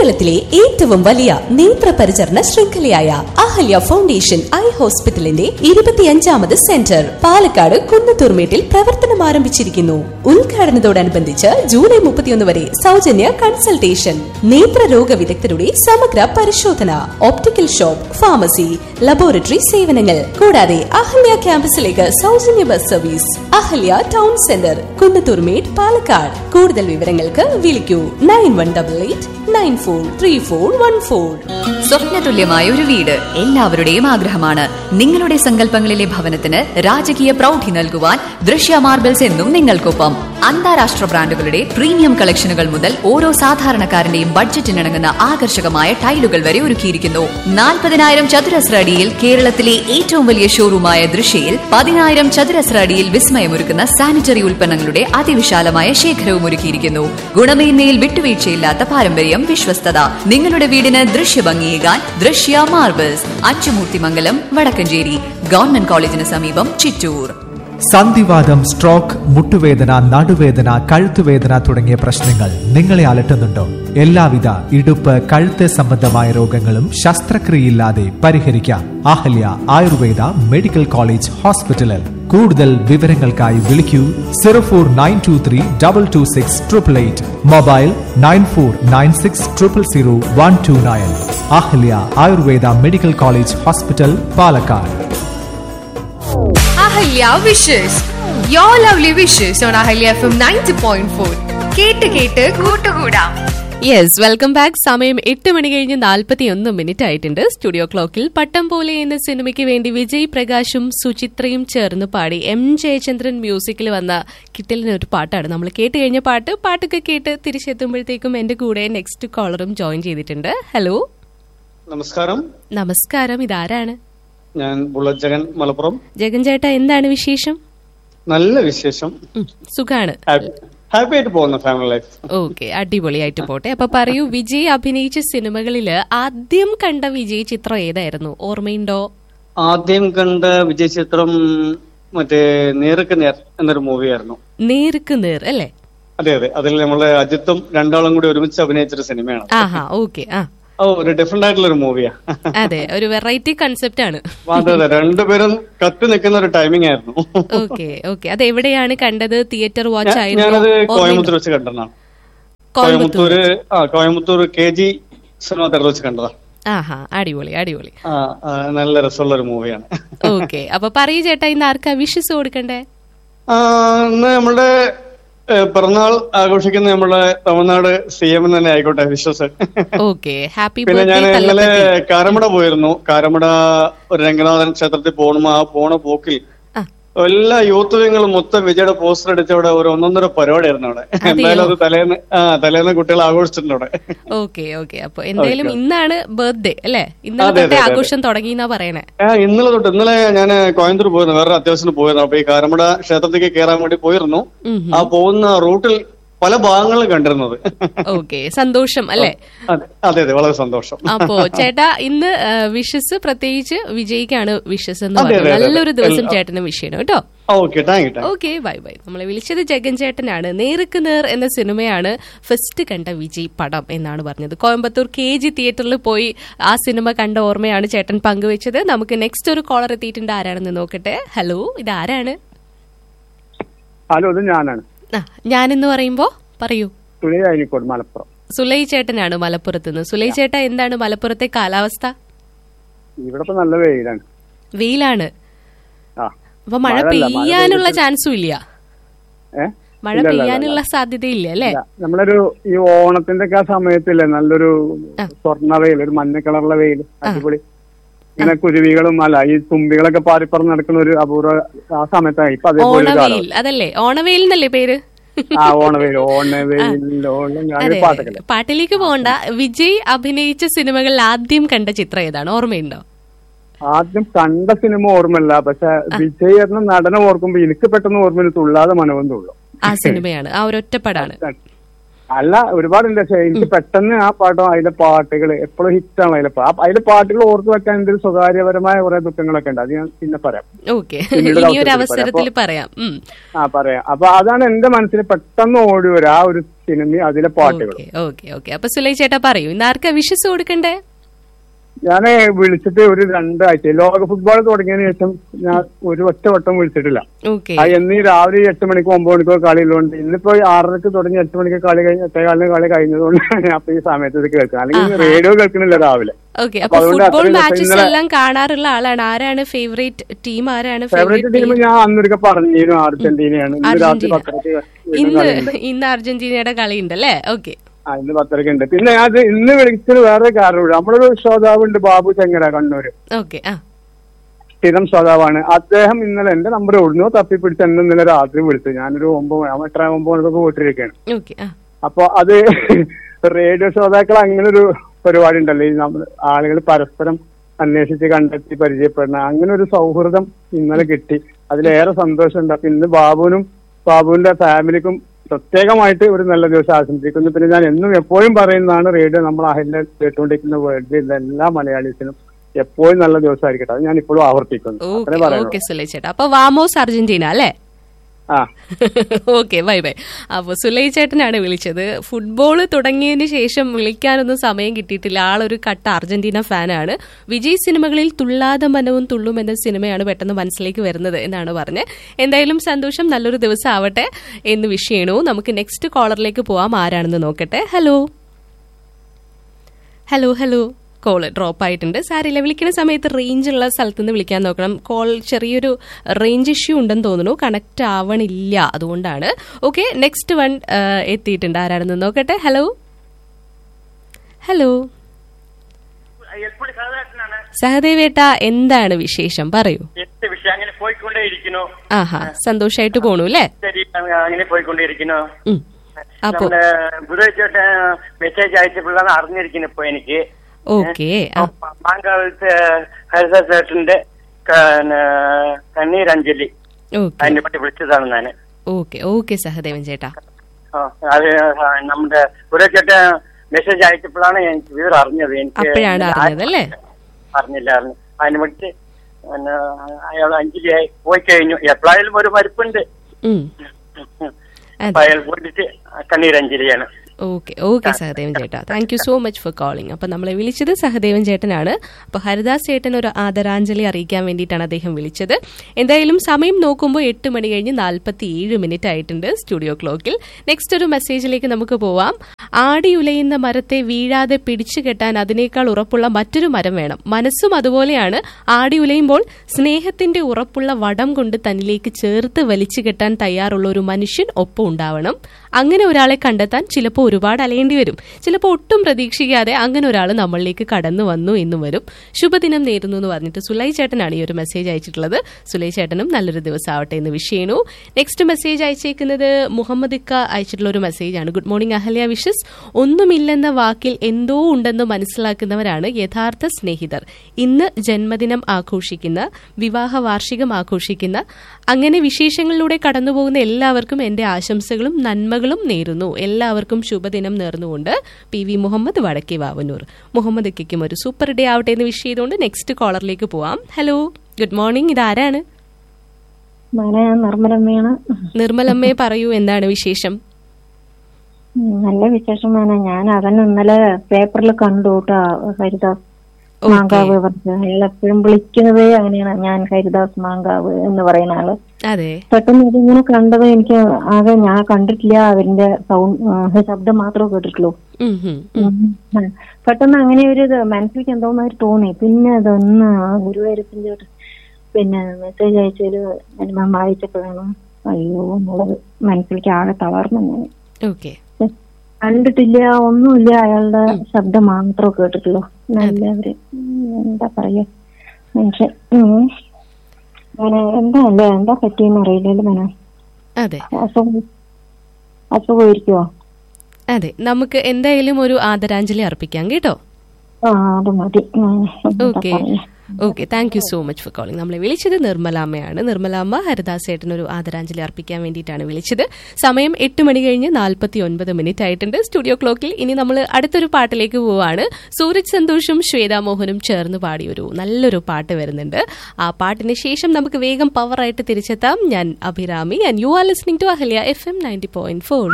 കേരളത്തിലെ ഏറ്റവും വലിയ നേത്ര പരിചരണ ശൃംഖലയായ അഹല്യ ഫൗണ്ടേഷൻ ഐ ഹോസ്പിറ്റലിന്റെ ഇരുപത്തിയഞ്ചാമത് സെന്റർ പാലക്കാട് കുന്നത്തൂർമേട്ടിൽ പ്രവർത്തനം ആരംഭിച്ചിരിക്കുന്നു ഉദ്ഘാടനത്തോടനുബന്ധിച്ച് ജൂലൈ മുപ്പത്തിയൊന്ന് വരെ സൗജന്യ കൺസൾട്ടേഷൻ നേത്രരോഗ വിദഗ്ധരുടെ സമഗ്ര പരിശോധന ഓപ്റ്റിക്കൽ ഷോപ്പ് ഫാർമസി ലബോറട്ടറി സേവനങ്ങൾ കൂടാതെ അഹല്യ ക്യാമ്പസിലേക്ക് സൗജന്യ bus service Ahalia town centre Kunnathurmedu Palakkad കൂടുതൽ വിവരങ്ങൾക്ക് വിളിക്കൂ nine one double eight nine four three four one four സ്വപ്നതുല്യമായ ഒരു വീട് എല്ലാവരുടെയും ആഗ്രഹമാണ് നിങ്ങളുടെ സങ്കല്പങ്ങളിലെ ഭവനത്തിന് രാജകീയ പ്രൗഢി നൽകുവാൻ ദൃശ്യ മാർബിൾസ് എന്നും നിങ്ങൾക്കൊപ്പം അന്താരാഷ്ട്ര ബ്രാൻഡുകളുടെ പ്രീമിയം കളക്ഷനുകൾ മുതൽ ഓരോ സാധാരണക്കാരന്റെയും ബഡ്ജറ്റിനിണങ്ങുന്ന ആകർഷകമായ ടൈലുകൾ വരെ ഒരുക്കിയിരിക്കുന്നു നാൽപ്പതിനായിരം ചതുരശ്ര അടിയിൽ കേരളത്തിലെ ഏറ്റവും വലിയ ഷോറൂമായ ദൃശ്യയിൽ പതിനായിരം ചതുരശ്ര അടിയിൽ വിസ്മയമൊരുക്കുന്ന സാനിറ്ററി ഉൽപ്പന്നങ്ങളുടെ അതിവിശാലമായ ശേഖരവും ഒരുക്കിയിരിക്കുന്നു ഗുണമേന്മയിൽ വിട്ടുവീഴ്ചയില്ലാത്ത പാരമ്പര്യം വിശ്വസ്തത നിങ്ങളുടെ വീടിന് ദൃശ്യഭംഗിയേകാൻ ദൃശ്യ മാർബിൾസ് അച്ചുമൂർത്തിമംഗലം വടക്കഞ്ചേരി ഗവൺമെന്റ് കോളേജിന് സമീപം ചിറ്റൂർ സന്ധിവാദം സ്ട്രോക്ക് മുട്ടുവേദന നടുവേദന കഴുത്തുവേദന തുടങ്ങിയ പ്രശ്നങ്ങൾ നിങ്ങളെ അലട്ടുന്നുണ്ടോ എല്ലാവിധ ഇടുപ്പ് കഴുത്ത് സംബന്ധമായ രോഗങ്ങളും ശസ്ത്രക്രിയയില്ലാതെ പരിഹരിക്കാം അഹല്യ ആയുർവേദ മെഡിക്കൽ കോളേജ് ഹോസ്പിറ്റലിൽ കൂടുതൽ വിവരങ്ങൾക്കായി വിളിക്കൂ zero four nine two three double two six triple eight mobile nine four nine six triple zero one two nine Ahalia Ayurveda medical college hospital Palakkad Ahalia wishes yo lovely wishes on Ahalia F M ninety point four കേട്ട് കേട്ട് കൂട്ടുകൂടാം yes welcome back സമയം എട്ട് മണി കഴിഞ്ഞ് നാൽപ്പത്തിയൊന്ന് minute ആയിട്ടുണ്ട് studio ക്ലോക്കിൽ പട്ടം പോലെ എന്ന സിനിമയ്ക്ക് വേണ്ടി വിജയ് പ്രകാശും സുചിത്രയും ചേർന്ന് പാടി എം ജയചന്ദ്രൻ മ്യൂസിക്കിൽ വന്ന കിട്ടലിന് ഒരു പാട്ടാണ് നമ്മൾ കേട്ട് കഴിഞ്ഞ പാട്ട് പാട്ടൊക്കെ കേട്ട് തിരിച്ചെത്തുമ്പോഴത്തേക്കും എന്റെ കൂടെ നെക്സ്റ്റ് കോളറും ജോയിൻ ചെയ്തിട്ടുണ്ട് ഹലോ നമസ്കാരം നമസ്കാരം ഇതാരാണ് ഞാൻ ബുള്ളറ്റ് ജഗൻ മലപ്പുറം ജഗൻ ചേട്ടാ എന്താണ് വിശേഷം നല്ല വിശേഷം ഉം, സുഖാണ് ഹാപ്പി ഹാപ്പി ആയിട്ട് പോകുന്ന ഫാമിലി ലൈഫ് ഓക്കെ അടിപൊളിയായിട്ട് പോട്ടെ അപ്പൊ പറയൂ വിജയ് അഭിനയിച്ച സിനിമകളില് ആദ്യം കണ്ട വിജയ് ചിത്രം ഏതായിരുന്നു ഓർമ്മയുണ്ടോ ആദ്യം കണ്ട വിജയ ചിത്രം മറ്റേ നേർക്ക് നേർ എന്നൊരു മൂവിയായിരുന്നു നേർക്ക് നേർ അല്ലേ അതെ അതെ അതിൽ നമ്മള് അജിത്തും രണ്ടാളും കൂടി ഒരുമിച്ച് അഭിനയിച്ചൊരു സിനിമയാണ് ആഹാ ഓക്കെ ആ ഓ ഒരു ഡിഫറെന്റ് ആയിട്ടുള്ള ഒരു മൂവിയാ അതെ ഒരു വെറൈറ്റി കൺസെപ്റ്റ് ആണ് അതെ അതെ രണ്ടുപേരും കത്തി നിൽക്കുന്ന ഒരു ടൈമിംഗ് ആയിരുന്നു ഓക്കെ ഓക്കെ അത് എവിടെയാണ് കണ്ടത് തിയേറ്റർ വാച്ച് ഞാൻ- ഞാനത് ആയിരുന്നു കോയമ്പത്തൂർ വെച്ച് കണ്ടതാണ് കോയമ്പത്തൂർ കോയമ്പത്തൂര് ആ Coimbatore K G cinema theatre വെച്ച് കണ്ടതാ ആഹാ അടിപൊളി അടിപൊളി ആ ആ, നല്ല രസമുള്ള ഒരു മൂവിയാണ് ഓക്കെ അപ്പൊ പറയൂ ചേട്ടാ ഇന്ന് ആർക്കാ വിഷസ് കൊടുക്കണ്ടേ ആ, ഇന്ന് നമ്മുടെ ഏ, പിറന്നാൾ ആഘോഷിക്കുന്ന നമ്മുടെ തമിഴ്നാട് സി എം തന്നെ ആയിക്കോട്ടെ വിശ്വസ് ഓക്കെ ഹാപ്പി പിന്നെ ഞാൻ ബർത്ത്ഡേ ഇന്നലെ കാരമട പോയിരുന്നു കാരമട ഒരു രംഗനാഥൻ ക്ഷേത്രത്തിൽ പോകണമോ ആ പോണ പോക്കിൽ ആ. എല്ലാ യൂത്ത് വിങ്ങളും മൊത്തം വിജയുടെ പോസ്റ്റർ അടിച്ച അവിടെ ഒരു ഒന്നൊന്നര പരിപാടിയായിരുന്നു അവിടെ എന്തായാലും അത് തലേന്ന് ആ തലേന്ന് കുട്ടികൾ ആഘോഷിച്ചിട്ടുണ്ട് അവിടെ ഓക്കെ ഓക്കെ അപ്പൊ എന്തായാലും ഇന്നാണ് ബർത്ത്ഡേ അല്ലേ ഇന്നലെ അതെ, തൊട്ടേ അതെ, അതെ. ആഘോഷം തുടങ്ങിയെന്നാ പറയണേ ആ ഇന്നലെ തൊട്ട് ഇന്നലെ ഞാൻ കോയമ്പത്തൂർ പോയിരുന്നു വേറെ അത്യാവശ്യത്തിന് പോയിരുന്നു അപ്പൊ ഈ കാരമട ക്ഷേത്രത്തിലേക്ക് കയറാൻ വേണ്ടി പോയിരുന്നു ഉം ആ പോകുന്ന റൂട്ടിൽ പല ഭാഗങ്ങളും കണ്ടിരുന്നത് ഓക്കെ സന്തോഷം അല്ലേ അതെ അതെ അതെ വളരെ സന്തോഷം അപ്പോ ചേട്ടാ ഇന്ന് വിഷസ് പ്രത്യേകിച്ച് വിജയിക്കാണ് വിഷസ് എന്ന് അതെ, അതെ, പറഞ്ഞത് അതെ. നല്ലൊരു ദിവസം എല്ലാ- ചേട്ടന് വിഷയം കേട്ടോ okay thank you thank okay bye bye നമ്മളെ വിളിച്ചത് ജഗൻ ചേട്ടനാണ് നേർക്ക് നേർ എന്ന സിനിമയാണ് ഫസ്റ്റ് കണ്ട വിജയ് പടം എന്നാണ് പറഞ്ഞത് കോയമ്പത്തൂർ കെ ജി തിയേറ്ററിൽ പോയി ആ സിനിമ കണ്ട ഓർമ്മയാണ് ചേട്ടൻ പങ്കുവെച്ചത് നമുക്ക് നെക്സ്റ്റ് ഒരു കോളർ എത്തിയിട്ടുണ്ട് ആരാണെന്ന് നോക്കട്ടെ ഹലോ ഇത് ആരാണ് ഹലോ ഇത് ഞാനാണ് ആ ഞാനെന്ന് പറയുമ്പോ പറയൂ തുളി അയനിക്കോട് മലപ്പുറം സുലൈ ചേട്ടനാണ് മലപ്പുറത്ത് നിന്ന് സുലൈ ചേട്ട എന്താണ് മലപ്പുറത്തെ കാലാവസ്ഥ ഇവിടെ ഇപ്പൊ നല്ല വെയിലാണ് വെയിലാണ് ആ അപ്പൊ മഴ മഴയല്ല, മഴ പെയ്യാനുള്ള പെയ്തിട്ട് ചാൻസും ഇല്ല ഏ മഴ ഇല്ല, ഇല്ല, ഇല്ല, പെയ്യാനുള്ള സാധ്യതയില്ല അല്ലേ ഇല്ല. നമ്മളൊരു ഈ ഓണത്തിന്റെ ഒക്കെ ആ സമയത്തില്ലേ നല്ലൊരു ആ. സ്വർണ്ണ വെയിൽ ഒരു മഞ്ഞ കളറുള്ള വെയിൽ അടിപൊളി ഇങ്ങനെ കുരുവികളും അല്ല ഈ തുമ്പികളൊക്കെ പാറിപ്പറന്ന് നടക്കുന്ന ഒരു അപൂർവ ആ സമയത്താണ് ഇപ്പൊ അതേപോലെ ഒരു കാലം ഓണവെയിൽ അതല്ലേ ഓണവെയിൽ എന്നല്ലേ പേര് ആ ഓണവെയിൽ ഓണവെയിൽ ഓണം അതെ അങ്ങനെ പാട്ടൊക്കെ അതെ. പാട്ടിലേക്ക് പോകണ്ട വിജയ് അഭിനയിച്ച സിനിമകളിൽ ആദ്യം കണ്ട ചിത്രം ഏതാണ് ഓർമ്മയുണ്ടോ ആദ്യം കണ്ട സിനിമ ഓർമ്മയില്ല പക്ഷെ വിജയ് എന്ന നടനെ ഓർക്കുമ്പോ എനിക്ക് പെട്ടെന്ന് ഓർമ്മയിൽ തുള്ളാതെ മനവും തുള്ളും ആ സിനിമയാണ് ആ ഒരു ഒറ്റപ്പടാണ് അല്ല ഒരുപാടുണ്ട് പക്ഷേ എനിക്ക് പെട്ടെന്ന് ആ പാട്ടോ അതിലെ പാട്ടുകൾ എപ്പോഴും ഹിറ്റാണ് അതിലെ പാ- ആ- അതിലെ പാട്ടുകൾ ഓർത്ത് വെക്കാൻ എന്റെ ഒരു സ്വകാര്യപരമായ കുറെ ദുഃഖങ്ങളൊക്കെ ഉണ്ട് അത് ഞാൻ പിന്നെ പറയാം ഓക്കെ പിന്നീട് ഇനി ഒരു അവസരത്തിൽ അവസരത്തിൽ പറയാം. പറയാം ഉം. ആ പറയാം അപ്പൊ അതാണ് എന്റെ മനസ്സിൽ പെട്ടെന്ന് ഓടി വരും ആ ഒരു സിനിമ അതിലെ പാട്ടുകൾ ഓക്കെ ഓക്കെ ഓക്കെ അപ്പൊ സുലൈ ചേട്ടാ പറയൂ ഇന്ന് ആർക്കാ വിഷസ് കൊടുക്കണ്ടേ ഞാൻ വിളിച്ചിട്ട് ഒരു രണ്ടാഴ്ച ലോക ഫുട്ബോൾ തുടങ്ങിയതിന് ശേഷം ഞാൻ ഒരു ഒറ്റ വട്ടം വിളിച്ചിട്ടില്ല ഓക്കെ ആ എന്നീ രാവിലെ ഈ എട്ട് മണിക്കോ ഒമ്പത് മണിക്കോ കളി ഉള്ളതുകൊണ്ട് ഇന്നിപ്പോ ഈ ആറരക്ക് തുടങ്ങി എട്ട് മണിക്ക് കളി കഴിഞ്ഞ് എട്ടേകാലിന് കളി കഴിഞ്ഞതുകൊണ്ട് ഞാൻ അപ്പൊ ഈ സമയത്ത് ഇത് കേൾക്കുന്നത് അല്ലെങ്കിൽ റേഡിയോ കേൾക്കണില്ല രാവിലെ ഓക്കെ അപ്പൊ അപ്പൊ അതുകൊണ്ട് ഫുട്ബോൾ അത്രയും ദിവസം മാച്ചസ് ഇന്നലെ- എല്ലാം കാണാറുള്ള ആളാണ് ആരാണ് ഫേവറേറ്റ് ടീം ആരാണ് ഫേവറേറ്റ് ടീം ഞാൻ അന്നൊരിക്കൽ പറഞ്ഞിരുന്നു അർജന്റീനയാണ് ഇന്ന് രാത്രി അർജന്റീന. പത്തരക്ക് വീണ്ടും ഇന്ന് കളിയുണ്ട് ഇന്ന് അർജന്റീനയുടെ കളി ഉണ്ടല്ലേ ഓക്കെ ആ ഇന്ന് പത്തരക്ക് ഉണ്ട് പിന്നെ ഞാൻ ഇത് ഇന്ന് വിളിച്ചത് വേറെ കാരണമുണ്ട് നമ്മളൊരു ശ്രോതാവുണ്ട് ബാബു ചെങ്ങര കണ്ണൂര് ഓക്കെ ആ സ്ഥിരം ശ്രോതാവാണ് അദ്ദേഹം ഇന്നലെ എന്റെ നമ്പർ എവിടുന്നോ തപ്പിപ്പിടിച്ച് എന്നെ ഇന്നലെ രാത്രി വിളിച്ചു ഞാനൊരു ഒമ്പത് മണി- എട്ടര ഒമ്പത് മണിക്കൊക്കെ വീട്ടിലിരിക്കുകയാണ് ഓക്കെ ആ അപ്പൊ അത് റേഡിയോ ശ്രോതാക്കൾ അങ്ങനെ ഒരു പരിപാടി ഉണ്ടല്ലോ ഈ നമ്മൾ ആളുകൾ പരസ്പരം അന്വേഷിച്ച് കണ്ടെത്തി പരിചയപ്പെടണം അങ്ങനെ ഒരു സൗഹൃദം ഇന്നലെ കിട്ടി അതിലേറെ സന്തോഷമുണ്ട് അപ്പൊ ഇന്ന് ബാബുവിനും ബാബുവിന്റെ ഫാമിലിക്കും പ്രത്യേകമായിട്ട് ഒരു നല്ല ദിവസം ആശംസിക്കുന്നു പിന്നെ ഞാൻ എന്നും എപ്പോഴും പറയുന്നതാണ് റേഡിയോ നമ്മൾ അഹല്യ കേട്ടുകൊണ്ടിരിക്കുന്ന വേൾഡിലുള്ള എല്ലാ മലയാളീസിനും എപ്പോഴും നല്ല ദിവസമായിരിക്കട്ടെ അത് ഞാൻ ഇപ്പോഴും ആവർത്തിക്കുന്നു അത്രേ ഓക്കെ പറയുള്ളൂ ഓക്കെ സുലൈ ചേട്ടാ അപ്പൊ വാമോസ് അർജന്റീന അല്ലേ ആ ഓക്കെ ബൈ ബൈ അപ്പൊ സുലൈ ചേട്ടനാണ് വിളിച്ചത് ഫുട്ബോൾ തുടങ്ങിയതിന് ശേഷം വിളിക്കാനൊന്നും സമയം കിട്ടിയിട്ടില്ല ആളൊരു കട്ട അർജന്റീന ഫാനാണ് വിജയ് സിനിമകളിൽ തുള്ളാതെ മനവും തുള്ളും എന്ന സിനിമയാണ് പെട്ടെന്ന് മനസ്സിലേക്ക് വരുന്നത് എന്നാണ് പറഞ്ഞത് എന്തായാലും സന്തോഷം നല്ലൊരു ദിവസം ആവട്ടെ എന്ന് വിഷയണു നമുക്ക് നെക്സ്റ്റ് കോളറിലേക്ക് പോവാം ആരാണെന്ന് നോക്കട്ടെ hello hello hello call drop ആയിട്ടുണ്ട് സാരില്ല വിളിക്കുന്ന സമയത്ത് റേഞ്ച് ഉള്ള സ്ഥലത്ത് നിന്ന് വിളിക്കാൻ നോക്കണം കോൾ ചെറിയൊരു റേഞ്ച് ഇഷ്യൂ ഉണ്ടെന്ന് തോന്നുന്നു കണക്ട് ആവണില്ല അതുകൊണ്ടാണ് ഓക്കെ നെക്സ്റ്റ് വൺ എത്തിയിട്ടുണ്ട് ആരാണെന്ന് നോക്കട്ടെ ഹലോ ഹലോ സഹദേവേട്ട എന്താണ് വിശേഷം പറയൂ എന്ത് വിഷയം അങ്ങനെ പോയിക്കൊണ്ടേയിരിക്കുന്നു ആഹാ സന്തോഷായിട്ട് പോണു അല്ലേ ശരി അങ്ങനെ പോയിക്കൊണ്ടേയിരിക്കുന്നു ഉം. അപ്പോ നമ്മുടെ ബുധനാഴ്ച മെസ്സേജ് അയച്ചപ്പോഴാണ് അറിഞ്ഞിരിക്കുന്നത് ഇപ്പൊ എനിക്ക് ഓക്കെ ആ മാങ്കാവിലത്തെ ഹരിതേട്ടന്റെ കണ്ണീരഞ്ജലി ഓക്കെ അതിനെ പറ്റി വിളിച്ചതാണ് ഞാൻ ഓക്കെ ഓക്കെ സഹദേവൻ ചേട്ടാ അത് നമ്മുടെ ബുധനാഴ്ച മെസ്സേജ് അയച്ചപ്പോഴാണ് എനിക്ക് വിവരം അറിഞ്ഞത് എനിക്ക് അപ്പോഴാണ് അറിഞ്ഞത് അല്ലേ അറിഞ്ഞില്ല അറിഞ്ഞു അതിനെ പറ്റി പിന്നെ അയാൾ അഞ്ജലി ആയി പോയി കഴിഞ്ഞു എപ്പോഴായാലും ഒരു മരുപ്പുണ്ട് ഉം അതെ. അപ്പൊ അയാൾ പോയിട്ട് കണ്ണീരഞ്ജലിയാണ് ഓക്കെ ഓക്കെ സഹദേവൻ ചേട്ടാ thank you so much for calling അപ്പൊ നമ്മളെ വിളിച്ചത് സഹദേവൻ ചേട്ടനാണ് അപ്പൊ ഹരിദാസ് ചേട്ടൻ ഒരു ആദരാഞ്ജലി അറിയിക്കാൻ വേണ്ടിയിട്ടാണ് അദ്ദേഹം വിളിച്ചത് എന്തായാലും സമയം നോക്കുമ്പോൾ എട്ട് മണി കഴിഞ്ഞ് നാൽപ്പത്തി ഏഴ് മിനിറ്റ് ആയിട്ടുണ്ട് സ്റ്റുഡിയോ ക്ലോക്കിൽ നെക്സ്റ്റ് ഒരു മെസ്സേജിലേക്ക് നമുക്ക് പോവാം ആടി ഉലയുന്ന മരത്തെ വീഴാതെ പിടിച്ചു കെട്ടാൻ അതിനേക്കാൾ ഉറപ്പുള്ള മറ്റൊരു മരം വേണം മനസ്സും അതുപോലെയാണ് ആടി ഉലയുമ്പോൾ സ്നേഹത്തിന്റെ ഉറപ്പുള്ള വടം കൊണ്ട് തന്നിലേക്ക് ചേർത്ത് വലിച്ചു കെട്ടാൻ തയ്യാറുള്ള ഒരു മനുഷ്യൻ ഒപ്പം ഉണ്ടാവണം അങ്ങനെ ഒരാളെ കണ്ടെത്താൻ ചിലപ്പോൾ ഒരുപാട് അലയേണ്ടി വരും ചിലപ്പോൾ ഒട്ടും പ്രതീക്ഷിക്കാതെ അങ്ങനെ ഒരാൾ നമ്മളിലേക്ക് കടന്നു വന്നു എന്നും വരും ശുഭദിനം നേരുന്നു എന്ന് പറഞ്ഞിട്ട് സുലൈ ചേട്ടനാണ് ഈ ഒരു മെസ്സേജ് അയച്ചിട്ടുള്ളത് സുലൈ ചേട്ടനും നല്ലൊരു ദിവസം ആവട്ടെ എന്ന് വിഷയണു നെക്സ്റ്റ് മെസ്സേജ് അയച്ചേക്കുന്നത് മുഹമ്മദ് ഇക്ക അയച്ചിട്ടുള്ള ഒരു മെസ്സേജാണ് ഗുഡ് മോർണിംഗ് അഹല്യ വിഷസ് ഒന്നുമില്ലെന്ന വാക്കിൽ എന്തോ ഉണ്ടെന്ന് മനസ്സിലാക്കുന്നവരാണ് യഥാർത്ഥ സ്നേഹിതർ ഇന്ന് ജന്മദിനം ആഘോഷിക്കുന്ന വിവാഹ വാർഷികം ആഘോഷിക്കുന്ന അങ്ങനെ വിശേഷങ്ങളിലൂടെ കടന്നുപോകുന്ന എല്ലാവർക്കും എന്റെ ആശംസകളും നന്മകളും നേരുന്നു എല്ലാവർക്കും ശുഭദിനം നേർന്നുകൊണ്ട് പി വി മുഹമ്മദ് വടക്കേ വാവനൂർ മുഹമ്മദ് ഇക്കും ഒരു സൂപ്പർ ഡേ ആവട്ടെ എന്ന് വിഷ് ചെയ്തുകൊണ്ട് നെക്സ്റ്റ് കോളറിലേക്ക് പോവാം ഹലോ ഗുഡ് മോർണിംഗ് ഇതാരാണ് മോനെ നിർമ്മലമ്മയാണ് നിർമ്മലമ്മയെ പറയൂ എന്താണ് വിശേഷം ഉം, നല്ല വിശേഷം മോനെ ഞാൻ അതന്നെ ഇന്നലെ പേപ്പറിൽ കണ്ടു കേട്ടോ ഹരിദാസ് മാങ്കാവ് പറഞ്ഞ് അയാൾ എപ്പോഴും വിളിക്കുന്നതേ അങ്ങനെയാണ് ഞാൻ ഹരിദാസ് മാങ്കാവ് എന്ന് പറയുന്ന ആള് അതെ പെട്ടെന്ന് ഇതിങ്ങനെ കണ്ടത് എനിക്ക് ആകെ ഞാൻ കണ്ടിട്ടില്ല അവരിന്റെ സൗണ്ട് ശബ്ദം മാത്രമേ കേട്ടിട്ടുള്ളൂ ഉം, ഉം. ഉം. പെട്ടെന്ന് അങ്ങനെ ഒരു ഇത് മനസ്സിലേക്ക് എന്തോ മാതിരി തോന്നി പിന്നെ അതൊന്ന് ആ ഗുരുവായൂരപ്പൻ്റെ ഒരു പിന്നെ മെസ്സേജ് അയച്ചൊരു അനുഭവം വായിച്ചപ്പോഴാണ് അയ്യോ എന്നുള്ളത് മനസ്സിലേക്ക് ആകെ തളർന്നു ഞാൻ ഓക്കെ കണ്ടിട്ടില്ല ഒന്നുമില്ല അയാളുടെ ശബ്ദം മാത്രമേ കേട്ടിട്ടുള്ളൂ നല്ലവര് ഉം, എന്താ പറയാ മനുഷ്യൻ ഉം. അങ്ങനെ എന്താ അല്ലേ എന്താ പറ്റിയെന്ന് അറിയില്ലല്ലോ മന അതെ അസുഖം അസുഖമായിരിക്കുമോ അതെ നമുക്ക് എന്തായാലും ഒരു ആദരാഞ്ജലി അർപ്പിക്കാം കേട്ടോ ആ അത് മതി ഞാൻ എന്താ ഓക്കെ പറയാ okay thank you so much for calling നമ്മളെ വിളിച്ചത് നിർമ്മലാമ്മയാണ് നിർമ്മലാമ്മ ഹരിദാസ് ഏട്ടന് ഒരു ആദരാഞ്ജലി അർപ്പിക്കാൻ വേണ്ടിയിട്ടാണ് വിളിച്ചത് സമയം എട്ട് മണി കഴിഞ്ഞ് നാൽപ്പത്തി ഒൻപത് മിനിറ്റ് ആയിട്ടുണ്ട് സ്റ്റുഡിയോ ക്ലോക്കിൽ ഇനി നമ്മൾ അടുത്തൊരു പാട്ടിലേക്ക് പോവാണ് സൂരജ് സന്തോഷും ശ്വേതാ മോഹനും ചേർന്ന് പാടിയൊരു നല്ലൊരു പാട്ട് വരുന്നുണ്ട് ആ പാട്ടിന് ശേഷം നമുക്ക് വേഗം പവർ ആയിട്ട് തിരിച്ചെത്താം ഞാൻ Abhirami and you are listening to Ahalia F M ninety point four